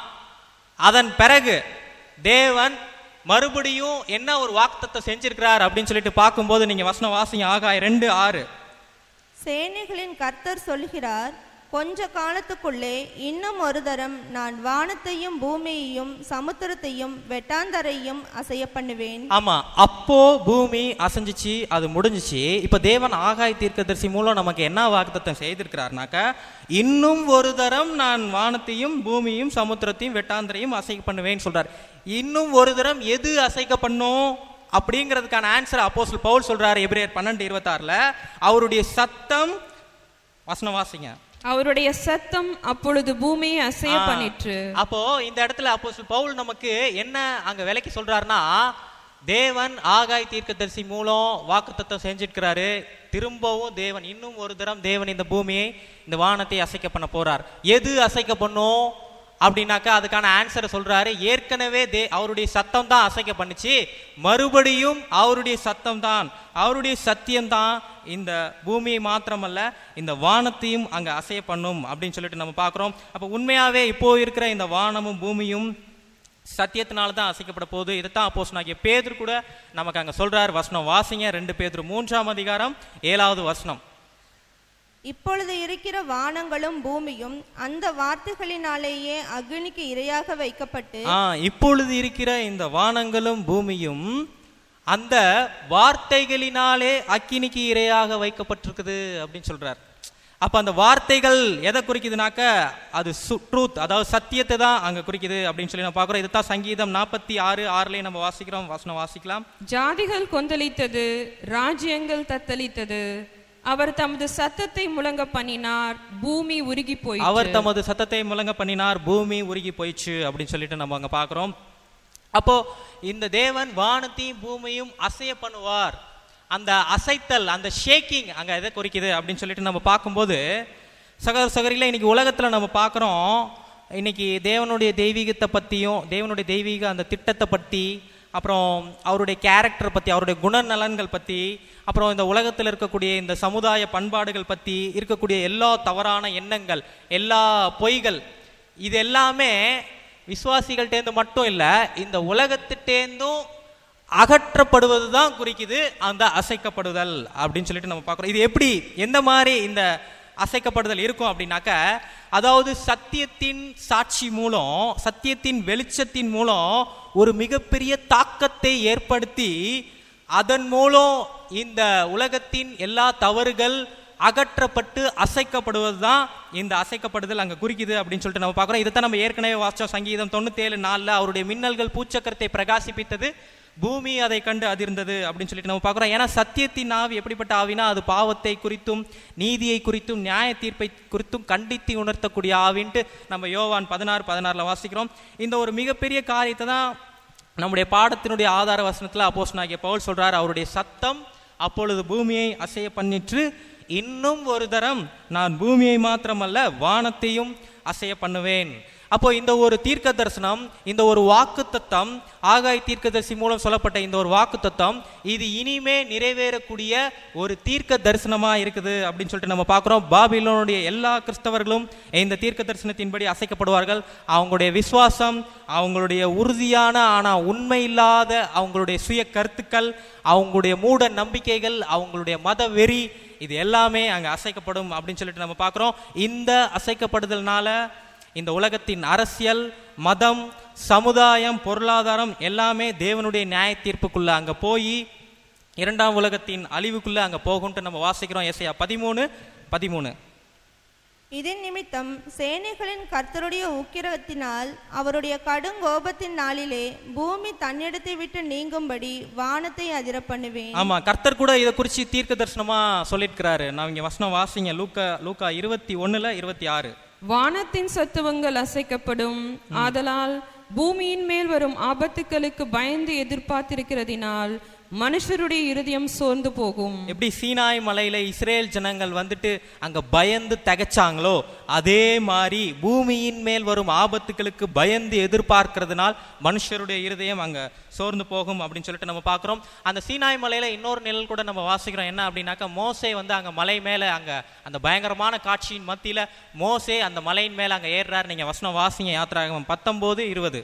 அதன் பிறகு தேவன் மறுபடியும் என்ன ஒரு வாக்குத்தத்தை செஞ்சிருக்கிறார் அப்படின்னு சொல்லிட்டு பார்க்கும்போது நீங்க வசனம் வாசிங்க ஆகாய் ரெண்டு ஆறு
சேனைகளின் கர்த்தர் சொல்கிறார் கொஞ்ச காலத்துக்குள்ளே இன்னும் ஒரு தரம் நான் வானத்தையும் பூமியையும் சமுத்திரத்தையும் வெட்டாந்தரையும் அசைய பண்ணுவேன்
ஆமா அப்போ பூமி அசைஞ்சிச்சு அது முடிஞ்சிச்சு இப்ப தேவன் ஆகாய் தீர்க்கதரிசி மூலம் நமக்கு என்ன வாக்குத்தத்தம் செய்திருக்கிறார்னாக்கா இன்னும் ஒரு தரம் நான் வானத்தையும் பூமியும் சமுத்திரத்தையும் வெட்டாந்தரையும் அசைக்க பண்ணுவேன்னு சொல்றார் இன்னும் ஒரு தரம் எது அசைக்க பண்ணும் அப்படிங்கிறதுக்கான ஆன்சர் அப்போஸ்தலர் பவுல் சொல்றாரு எபிரேயர் பன்னெண்டு இருபத்தாறுல அவருடைய சத்தம் வசனம் வாசிங்க
அவருடைய சத்தம் அப்பொழுது பூமியை அசைய
ஆ.
பண்ணிற்று
அப்போ இந்த இடத்துல அப்போ பவுல் நமக்கு என்ன அங்க விலைக்கு சொல்றாருன்னா தேவன் ஆகாய் தீர்க்கதரிசி மூலம் வாக்குத்தத்தம் செஞ்சிருக்கிறாரு திரும்பவும் தேவன் இன்னும் ஒரு தரம் தேவன் இந்த பூமியை இந்த வானத்தை அசைக்க பண்ண போறார் எது அசைக்க பண்ணும் அப்படின்னாக்கா அதுக்கான ஆன்சரை சொல்றாரு ஏற்கனவே தே அவருடைய சத்தம் தான் அசைக்க பண்ணுச்சு மறுபடியும் அவருடைய சத்தம் தான் அவருடைய சத்தியம் தான் இந்த பூமியை மாத்திரமல்ல இந்த வானத்தையும் அங்க அசைய பண்ணும் அப்படின்னு சொல்லிட்டு நம்ம பார்க்குறோம் அப்போ உண்மையாவே இப்போ இருக்கிற இந்த வானமும் பூமியும் சத்தியத்தினால தான் அசைக்கப்பட போகுது இதைத்தான் அப்போஸ் நாகிய பேதுரு கூட நமக்கு அங்க சொல்றார் வசனம் வாசிங்க ரெண்டு பேதுரு மூன்றாம் அதிகாரம் ஏழாவது வசனம்
இப்பொழுது இருக்கிற வானங்களும் பூமியும் அந்த வார்த்தைகளினாலேயே அக்னிக்கு இரையாக வைக்கப்பட்டு
ஆ இப்பொழுது இருக்கிற இந்த வானங்களும் பூமியும் அந்த வார்த்தைகளினாலே அக்கினிக்கு இரையாக வைக்கப்பட்டிருக்குது அப்படின்னு சொல்றார் அப்ப அந்த வார்த்தைகள் எதை குறிக்குதுனாக்க அது ட்ரூத் அதாவது சத்தியத்தை தான் அங்க குறிக்குது அப்படின்னு சொல்லி நம்ம பார்க்குறோம் இதுதான் சங்கீதம் நாற்பத்தி ஆறு ஆறுலயே நம்ம வாசிக்கிறோம் வசனம் வாசிக்கலாம்
ஜாதிகள் கொந்தளித்தது ராஜ்யங்கள் தத்தளித்தது அவர் தமது சத்தத்தை முழங்க பண்ணினார் பூமி உருகி போய்
அவர் தமது சத்தத்தை முழங்க பண்ணினார் பூமி உருகி போயிடுச்சு அப்படின்னு சொல்லிட்டு நம்ம அங்க பார்க்குறோம் அப்போ இந்த தேவன் வானத்தையும் பூமியும் அசைய பண்ணுவார் அந்த அசைத்தல் அந்த ஷேக்கிங் அங்க எதை குறிக்குது அப்படின்னு சொல்லிட்டு நம்ம பார்க்கும்போது சகோதர சகோதரிகளை இன்னைக்கு உலகத்துல நம்ம பார்க்குறோம் இன்னைக்கு தேவனுடைய தெய்வீகத்தை பற்றியும் தேவனுடைய தெய்வீக அந்த திட்டத்தை பற்றி அப்புறம் அவருடைய கேரக்டர் பற்றி அவருடைய குணநலன்கள் பற்றி அப்புறம் இந்த உலகத்தில் இருக்கக்கூடிய இந்த சமுதாய பண்பாடுகள் பற்றி இருக்கக்கூடிய எல்லா தவறான எண்ணங்கள் எல்லா பொய்கள் இது எல்லாமே விசுவாசிகள்டேந்து மட்டும் இல்லை இந்த உலகத்திட்டேந்தும் அகற்றப்படுவது தான் குறிக்குது அந்த அசைக்கப்படுதல் அப்படின்னு சொல்லிட்டு நம்ம பார்க்குறோம் இது எப்படி எந்த மாதிரி இந்த அசைக்கப்படுதல் இருக்கும் அப்படின்னாக்க அதாவது சத்தியத்தின் சாட்சி மூலம் சத்தியத்தின் வெளிச்சத்தின் மூலம் ஒரு மிகப்பெரிய தாக்கத்தை ஏற்படுத்தி அதன் மூலம் இந்த உலகத்தின் எல்லா தவறுகள் அகற்றப்பட்டு அசைக்கப்படுவது தான் இந்த அசைக்கப்படுதல் அங்கே குறிக்குது அப்படின்னு சொல்லிட்டு நம்ம பார்க்குறோம் இதைத்தான் நம்ம ஏற்கனவே வாசிச்சோம் சங்கீதம் தொண்ணூத்தேழு நாளில் அவருடைய மின்னல்கள் பூச்சக்கரத்தை பிரகாசிப்பித்தது பூமி அதை கண்டு அதிர்ந்தது அப்படின்னு சொல்லிட்டு நம்ம பார்க்குறோம் ஏன்னா சத்தியத்தின் ஆவி எப்படிப்பட்ட ஆவினா அது பாவத்தை குறித்தும் நீதியை குறித்தும் நியாய தீர்ப்பை குறித்தும் கண்டித்து உணர்த்தக்கூடிய ஆவின்ட்டு நம்ம யோவான் பதினாறு பதினாறில் வாசிக்கிறோம் இந்த ஒரு மிகப்பெரிய காரியத்தை தான் நம்முடைய பாடத்தினுடைய ஆதார வசனத்தில் அப்போஸ்தலனாகிய பவுல் சொல்றார் அவருடைய சத்தம் அப்பொழுது பூமியை அசைய பண்ணிற்று இன்னும் ஒரு தரம் நான் பூமியை மாத்திரமல்ல வானத்தையும் அசைய பண்ணுவேன் அப்போ இந்த ஒரு தீர்க்க தரிசனம் இந்த ஒரு வாக்கு தத்தம் ஆகாய் தீர்க்கதரிசி மூலம் சொல்லப்பட்ட இந்த ஒரு வாக்கு தத்தம் இது இனிமே நிறைவேறக்கூடிய ஒரு தீர்க்க தரிசனமா இருக்குது அப்படின்னு சொல்லிட்டு நம்ம பார்க்குறோம் பாபிலோனுடைய எல்லா கிறிஸ்தவர்களும் இந்த தீர்க்க தரிசனத்தின்படி அசைக்கப்படுவார்கள் அவங்களுடைய விசுவாசம் அவங்களுடைய உறுதியான ஆனா உண்மை இல்லாத அவங்களுடைய சுய கருத்துக்கள் அவங்களுடைய மூட நம்பிக்கைகள் அவங்களுடைய மத வெறி இது எல்லாமே அங்க அசைக்கப்படும் அப்படின்னு சொல்லிட்டு நம்ம பார்க்குறோம் இந்த அசைக்கப்படுதல்னால இந்த உலகத்தின் அரசியல் மதம் சமுதாயம் பொருளாதாரம் எல்லாமே தேவனுடைய நியாய தீர்ப்புக்குள்ள அங்க போய் இரண்டாம் உலகத்தின் அழிவுக்குள்ள அங்க போகும்ட்டு நம்ம வாசிக்கிறோம் ஏசையா பதிமூணு பதிமூணு
இதன் நிமித்தம் சேனைகளின் கர்த்தருடைய உக்கிரத்தினால் அவருடைய கடுங்கோபத்தின் நாளிலே பூமி தன்னிடத்தை விட்டு நீங்கும்படி வானத்தை அதிர பண்ணுவேன்
ஆமா கர்த்தர் கூட இதை குறித்து தீர்க்க தரிசனமா சொல்லியிருக்கிறாரு நான் இங்க வசனம் வாசிங்க லூக்கா லூக்கா இருபத்தி ஒண்ணுல இருபத்தி ஆறு
வானத்தின் சத்துவங்கள் அசைக்கப்படும் ஆதலால் பூமியின் மேல் வரும் ஆபத்துக்களுக்கு பயந்து எதிர்பார்த்திருக்கிறதினால் மனுஷருடைய இருதயம் சோர்ந்து போகும்
எப்படி சீனாய் மலையில இஸ்ரேல் ஜனங்கள் வந்துட்டு அங்க பயந்து தகைச்சாங்களோ அதே மாதிரி பூமியின் மேல் வரும் ஆபத்துகளுக்கு பயந்து எதிர்பார்க்கிறதுனால் மனுஷருடைய இருதயம் அங்க சோர்ந்து போகும் அப்படின்னு சொல்லிட்டு நம்ம பார்க்கிறோம் அந்த சீனாய் மலையில இன்னொரு நிழல் கூட நம்ம வாசிக்கிறோம் என்ன அப்படின்னாக்கா மோசே வந்து அங்க மலை மேல அங்க அந்த பயங்கரமான காட்சியின் மத்தியில மோசே அந்த மலையின் மேல அங்க ஏறுறாரு நீங்க வசனம் வாசிங்க யாத்திராகமம் பத்தொன்பது இருபது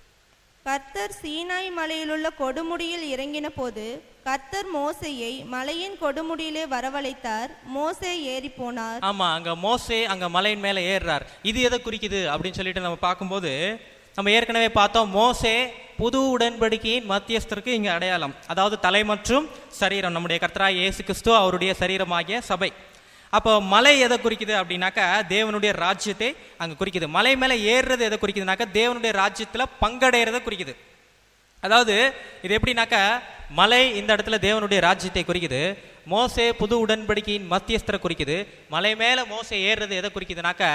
கர்த்தர் சீனாய் மலையிலுள்ள கொடுமுடியில் இறங்கின போது கர்த்தர் மோசேயை மலையின் கொடுமுடியிலே வரவழைத்தார் மோசே ஏறி போனார்
ஆமா அங்க மோசே அங்க மலையின் மேல ஏறுறார் இது எதை குறிக்குது அப்படின்னு சொல்லிட்டு நம்ம பார்க்கும்போது நம்ம ஏற்கனவே பார்த்தோம் மோசே புது உடன்படிக்கையின் மத்தியஸ்தருக்கு இங்க அடையாளம் அதாவது தலை மற்றும் சரீரம் நம்முடைய கர்த்தராய் இயேசு கிறிஸ்து அவருடைய சரீரமாகிய சபை அப்போ மலை எதை குறிக்குது அப்படின்னாக்கா தேவனுடைய ராஜ்யத்தை அங்க குறிக்குது மலை மேல ஏறுறது எதை குறிக்குதுனாக்கா தேவனுடைய ராஜ்யத்துல பங்கடைறதை குறிக்குது அதாவது இது எப்படின்னாக்கா மலை இந்த இடத்துல தேவனுடைய ராஜ்யத்தை குறிக்குது மோசே புது உடன்படிக்கையின் மத்தியஸ்தரை குறிக்குது மலை மேல மோசே ஏறுறது எதை குறிக்குதுனாக்கா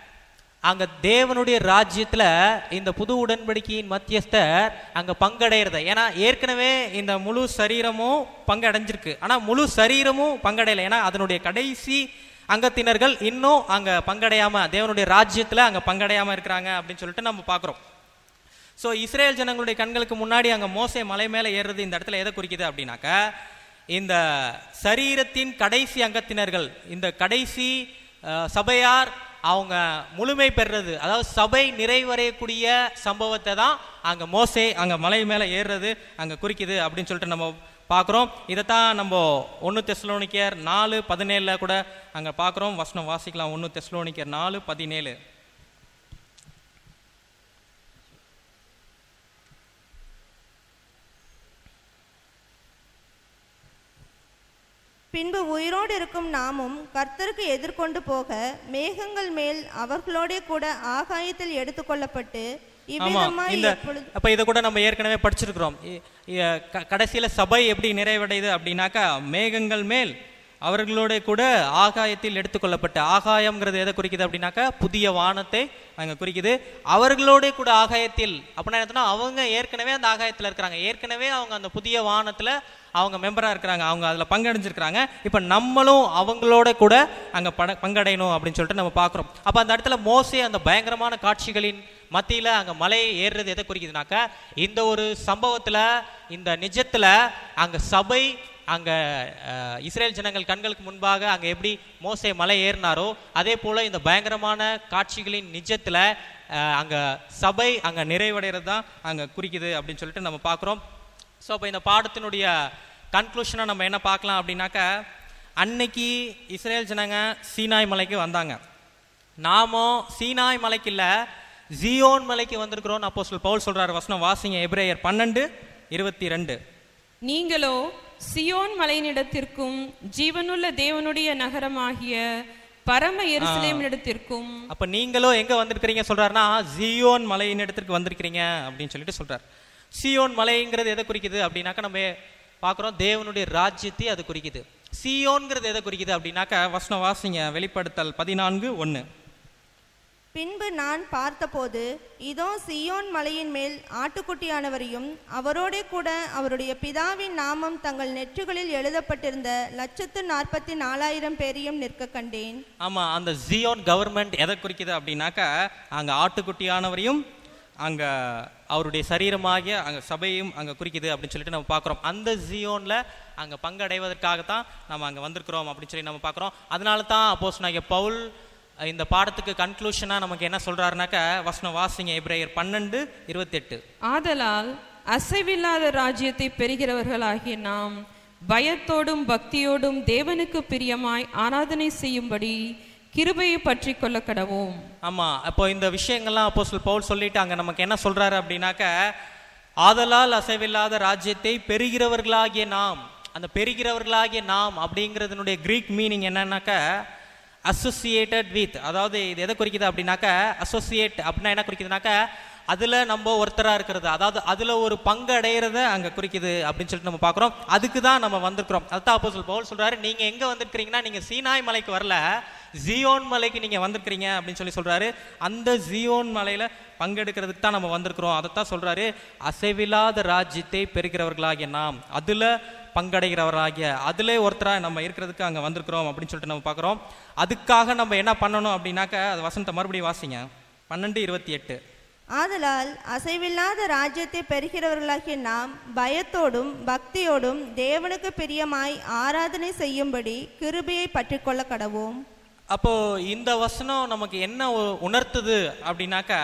அங்க தேவனுடைய ராஜ்யத்துல இந்த புது உடன்படிக்கையின் மத்தியஸ்தர் அங்க பங்கடைறத ஏன்னா ஏற்கனவே இந்த முழு சரீரமும் பங்கடைஞ்சிருக்கு ஆனா முழு சரீரமும் பங்கடையல ஏன்னா அதனுடைய கடைசி அங்கத்தினர்கள் இன்னும் அங்க பங்கடையாம தேவனுடைய ராஜ்யத்துல அங்க பங்கடையாம இருக்கிறாங்க அப்படின்னு சொல்லிட்டு நம்ம பார்க்கிறோம் ஸோ இஸ்ரேல் ஜனங்களுடைய கண்களுக்கு முன்னாடி அங்கே மோசே மலை மேலே ஏறுறது இந்த இடத்துல எதை குறிக்குது அப்படின்னாக்கா இந்த சரீரத்தின் கடைசி அங்கத்தினர்கள் இந்த கடைசி அஹ், சபையார் அவங்க முழுமை பெறுறது அதாவது சபை நிறைவடையக்கூடிய சம்பவத்தை தான் அங்கே மோசே அங்கே மலை மேலே ஏறுறது அங்கே குறிக்குது அப்படின்னு சொல்லிட்டு நம்ம பார்க்குறோம் இதைத்தான் நம்ம ஒன்று தெஸ்லோனிக்கர் நாலு பதினேழில் கூட அங்கே பார்க்குறோம் வசனம் வாசிக்கலாம் ஒன்று தெஸ்லோனிக்கர் நாலு பதினேழு
பின்பு உயிரோடு இருக்கும் நாமும் கர்த்தருக்கு எதிர்கொண்டு போக மேகங்கள் மேல் அவர்களோடே கூட ஆகாயத்தில் எடுத்துக்கொள்ளப்பட்டு
ஆமா
இவ்விதமாய்
இந்த
எப்பொழுது
அப்ப இதை கூட நம்ம ஏற்கனவே படிச்சிருக்கிறோம் இ- இ- க- கடைசியில சபை எப்படி நிறைவடையுது அப்படின்னாக்கா மேகங்கள் மேல் அவர்களோட கூட ஆகாயத்தில் எடுத்துக்கொள்ளப்பட்ட ஆகாயம்ங்கிறது எதை குறிக்குது அப்படின்னாக்கா புதிய வானத்தை அங்க குறிக்குது அவர்களோட கூட ஆகாயத்தில் அப்படின்னா என்ன அர்த்தம்னா, அவங்க ஏற்கனவே அந்த ஆகாயத்துல இருக்கிறாங்க ஏற்கனவே அவங்க அந்த புதிய வானத்துல அவங்க மெம்பரா இருக்கிறாங்க அவங்க அதுல பங்கடைஞ்சிருக்கிறாங்க இப்ப நம்மளும் அவங்களோட கூட அங்க பட பங்கடையணும் அப்படின்னு சொல்லிட்டு நம்ம பார்க்கிறோம் அப்ப அந்த இடத்துல மோசே அந்த பயங்கரமான காட்சிகளின் மத்தியில அங்க மலையை ஏறுறது எதை குறிக்குதுனாக்கா இந்த ஒரு சம்பவத்துல இந்த நிஜத்துல அங்க சபை அங்க அஹ், இஸ்ரேல் ஜனங்கள் கண்களுக்கு முன்பாக அங்க எப்படி மோசே மலை ஏறினாரோ அதே போல இந்த பயங்கரமான காட்சிகளின் நிஜத்துல அஹ், அங்க சபை அங்க நிறைவடைகிறது தான் அங்க குறிக்குது அப்படின்னு சொல்லிட்டு நம்ம பார்க்கிறோம் ஸோ அப்போ இந்த பாடத்தினுடைய கன்க்ளூஷனை நம்ம என்ன பார்க்கலாம் அப்படின்னாக்கா அன்னைக்கு இஸ்ரேல் ஜனங்க சீனாய் மலைக்கு வந்தாங்க நாமும் சீனாய் மலைக்கு இல்ல ஜியோன் மலைக்கு வந்திருக்கிறோம் அப்போ பவுல் சொல்றாரு வசனம் வாசிங்க எபிரேயர் பன்னெண்டு இருபத்தி ரெண்டு
நீங்களோ சியோன் மலையினிடத்திற்கும் ஜீவனுள்ள தேவனுடைய நகரமாகிய பரம எருசலேமினிடத்திற்கும்
அப்ப நீங்களும் எங்க வந்திருக்கிறீங்க சொல்றாருன்னா ஜியோன் மலையின் இடத்திற்கு வந்திருக்கிறீங்க அப்படின்னு சொல்லிட்டு சொல்றாரு
சியோன் மலைங்கிறது எதை குறிக்குது அப்படின்னாக்கா நம்ம பார்க்குறோம் தேவனுடைய ராஜ்யத்தை அது குறிக்குது சியோன்ங்கிறது எதை குறிக்குது அப்படின்னாக்கா
வசனம் வாசிங்க வெளிப்படுத்தல் பதினான்கு ஒன்று
பின்பு நான் பார்த்தபோது இதோ சியோன் மலையின் மேல் ஆட்டுக்குட்டியானவரையும் அவரோடே கூட அவருடைய பிதாவின் நாமம் தங்கள் நெற்றுகளில் எழுதப்பட்டிருந்த லட்சத்து நாற்பத்தி நாலாயிரம் பேரையும் நிற்க கண்டேன்
ஆமா அந்த ஜியோன் கவர்மெண்ட் எதை குறிக்குது அப்படின்னாக்கா அங்க ஆட்டுக்குட்டியானவரையும் அங்க அவருடைய சரீரமாகிய அங்க சபையும் அங்க குறிக்குது அப்படின்னு சொல்லிட்டு நம்ம பார்க்குறோம் அந்த ஜியோன்ல அங்க பங்கடைவதற்காகத்தான் நம்ம அங்க வந்திருக்கிறோம் அப்படின்னு சொல்லி நம்ம பார்க்குறோம் அதனால தான் அப்போஸ் பவுல் இந்த பாடத்துக்கு கன்க்ளூஷனா நமக்கு என்ன சொல்றாருனாக்கா வசனம் வாசிங்க எப்ரேயர் பன்னெண்டு இருபத்தெட்டு
ஆதலால் அசைவில்லாத ராஜ்யத்தை பெறுகிறவர்களாகிய நாம் பயத்தோடும் பக்தியோடும் தேவனுக்கு பிரியமாய் ஆராதனை செய்யும்படி கிருபையை பற்றி கொள்ள கடவோம்
ஆமா அப்போ இந்த விஷயங்கள்லாம் அப்போ பவுல் சொல்லிட்டு அங்க நமக்கு என்ன சொல்றாரு அப்படின்னாக்க ஆதலால் அசைவில்லாத ராஜ்யத்தை பெறுகிறவர்களாகிய நாம் அந்த பெறுகிறவர்களாகிய நாம் அப்படிங்கிறதுனுடைய கிரீக் மீனிங் என்னன்னாக்க அசோசியேட்டட் வித் அதாவது இது எதை குறிக்குது அப்படின்னாக்க அசோசியேட் அப்படின்னா என்ன குறிக்குதுனாக்க அதுல நம்ம ஒருத்தரா இருக்கிறது அதாவது அதுல ஒரு பங்கு அடையிறத அங்க குறிக்குது அப்படின்னு சொல்லிட்டு நம்ம பார்க்குறோம் அதுக்கு தான் நம்ம வந்திருக்கிறோம் அதுதான் அப்போ பவுல் சொல்றாரு நீங்க எங்க வந்திருக்கிறீங்கன்னா நீங்க சீனாய் மலைக்கு வரல ஜியோன் மலைக்கு நீங்க வந்திருக்கிறீங்க அப்படின்னு சொல்லி சொல்றாரு அந்த ஜியோன் மலையில பங்கெடுக்கிறதுக்கு தான் நம்ம வந்திருக்கிறோம் அதைத்தான் சொல்றாரு அசைவில்லாத ராஜ்யத்தை பெறுகிறவர்களாகிய நாம் அதுல பங்கடைகிறவராகிய அதிலே ஒருத்தரா நம்ம இருக்கிறதுக்கு அங்க வந்திருக்கிறோம் அப்படின்னு சொல்லிட்டு நம்ம பார்க்குறோம் அதுக்காக நம்ம என்ன பண்ணணும் அப்படின்னாக்க அது வசனத்தை மறுபடியும் வாசிங்க பன்னெண்டு இருபத்தி எட்டு
ஆதலால் அசைவில்லாத ராஜ்யத்தை பெறுகிறவர்களாகிய நாம் பயத்தோடும் பக்தியோடும் தேவனுக்கு பிரியமாய் ஆராதனை செய்யும்படி கிருபையை பற்றிக்கொள்ள கடவோம்
அப்போ இந்த வசனம் நமக்கு என்ன உ- உணர்த்துது அப்படின்னாக்கா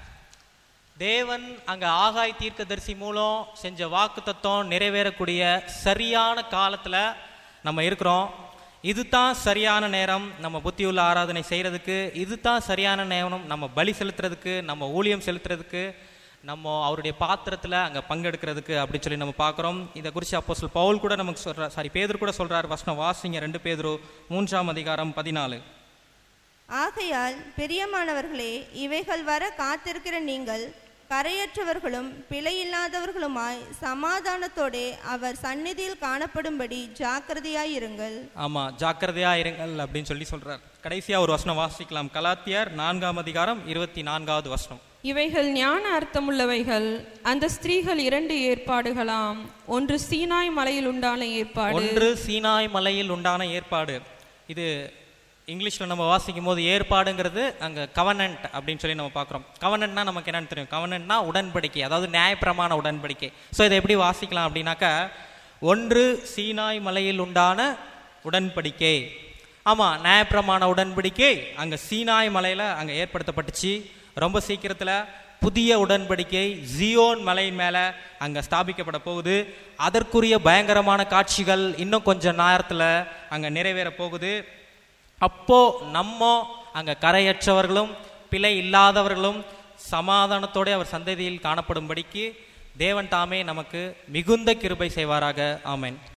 தேவன் அங்க ஆகாய் தீர்க்கதரிசி மூலம் செஞ்ச வாக்கு தத்துவம் நிறைவேறக்கூடிய சரியான காலத்துல நம்ம இருக்கிறோம் இதுதான் சரியான நேரம் நம்ம புத்தியுள்ள ஆராதனை செய்யறதுக்கு இதுதான் சரியான நேரம் நம்ம பலி செலுத்துறதுக்கு நம்ம ஊழியம் செலுத்துறதுக்கு நம்ம அவருடைய பாத்திரத்துல அங்க பங்கெடுக்கிறதுக்கு அப்படின்னு சொல்லி நம்ம பார்க்குறோம் இதை குறித்து அப்போ பவுல் கூட நமக்கு சொல்றார் சாரி பேதர் கூட சொல்றார் வசனம் வாசிங்க ரெண்டு பேதரு மூன்றாம் அதிகாரம் பதினாலு
ஆகையால் பிரியமானவர்களே இவைகள் வர காத்திருக்கிற நீங்கள் கரையற்றவர்களும் பிழையில்லாதவர்களுமாய் சமாதானத்தோடே அவர் சந்நிதியில் காணப்படும்படி ஜாக்கிரதையாயிருங்கள்
ஆமா ஜாக்கிரதையா இருங்கள் அப்படின்னு சொல்லி சொல்றார் கடைசியா ஒரு வசனம் வாசிக்கலாம் கலாத்தியர் நான்காம் அதிகாரம் இருபத்தி நான்காவது வசனம்
இவைகள் ஞான அர்த்தமுள்ளவைகள் அந்த ஸ்திரீகள் இரண்டு ஏற்பாடுகளாம் ஒன்று சீனாய் மலையில் உண்டான ஏற்பாடு
ஒன்று சீனாய் மலையில் உண்டான ஏற்பாடு இது இங்கிலீஷ்ல நம்ம வாசிக்கும் போது ஏற்பாடுங்கிறது அங்க கவனன்ட் அப்படின்னு சொல்லி நம்ம பார்க்குறோம் கவனன்ட்னா நமக்கு என்னன்னு தெரியும் கவனன்ட்னா உடன்படிக்கை அதாவது நியாயப்பிரமாண உடன்படிக்கை ஸோ இதை எப்படி வாசிக்கலாம் அப்படின்னாக்கா ஒன்று சீனாய் மலையில் உண்டான உடன்படிக்கை ஆமா நியாயப்பிரமாண உடன்படிக்கை அங்க சீனாய் மலையில அங்க ஏற்படுத்தப்பட்டுச்சு ரொம்ப சீக்கிரத்துல புதிய உடன்படிக்கை ஜியோன் மலையின் மேல அங்க ஸ்தாபிக்கப்பட போகுது அதற்குரிய பயங்கரமான காட்சிகள் இன்னும் கொஞ்சம் நேரத்துல அங்க நிறைவேற போகுது அப்போ நம்ம அங்க கரையற்றவர்களும் பிழை இல்லாதவர்களும் சமாதானத்தோட அவர் சந்ததியில் காணப்படும்படிக்கு தேவன் தாமே நமக்கு மிகுந்த கிருபை செய்வாராக ஆமென்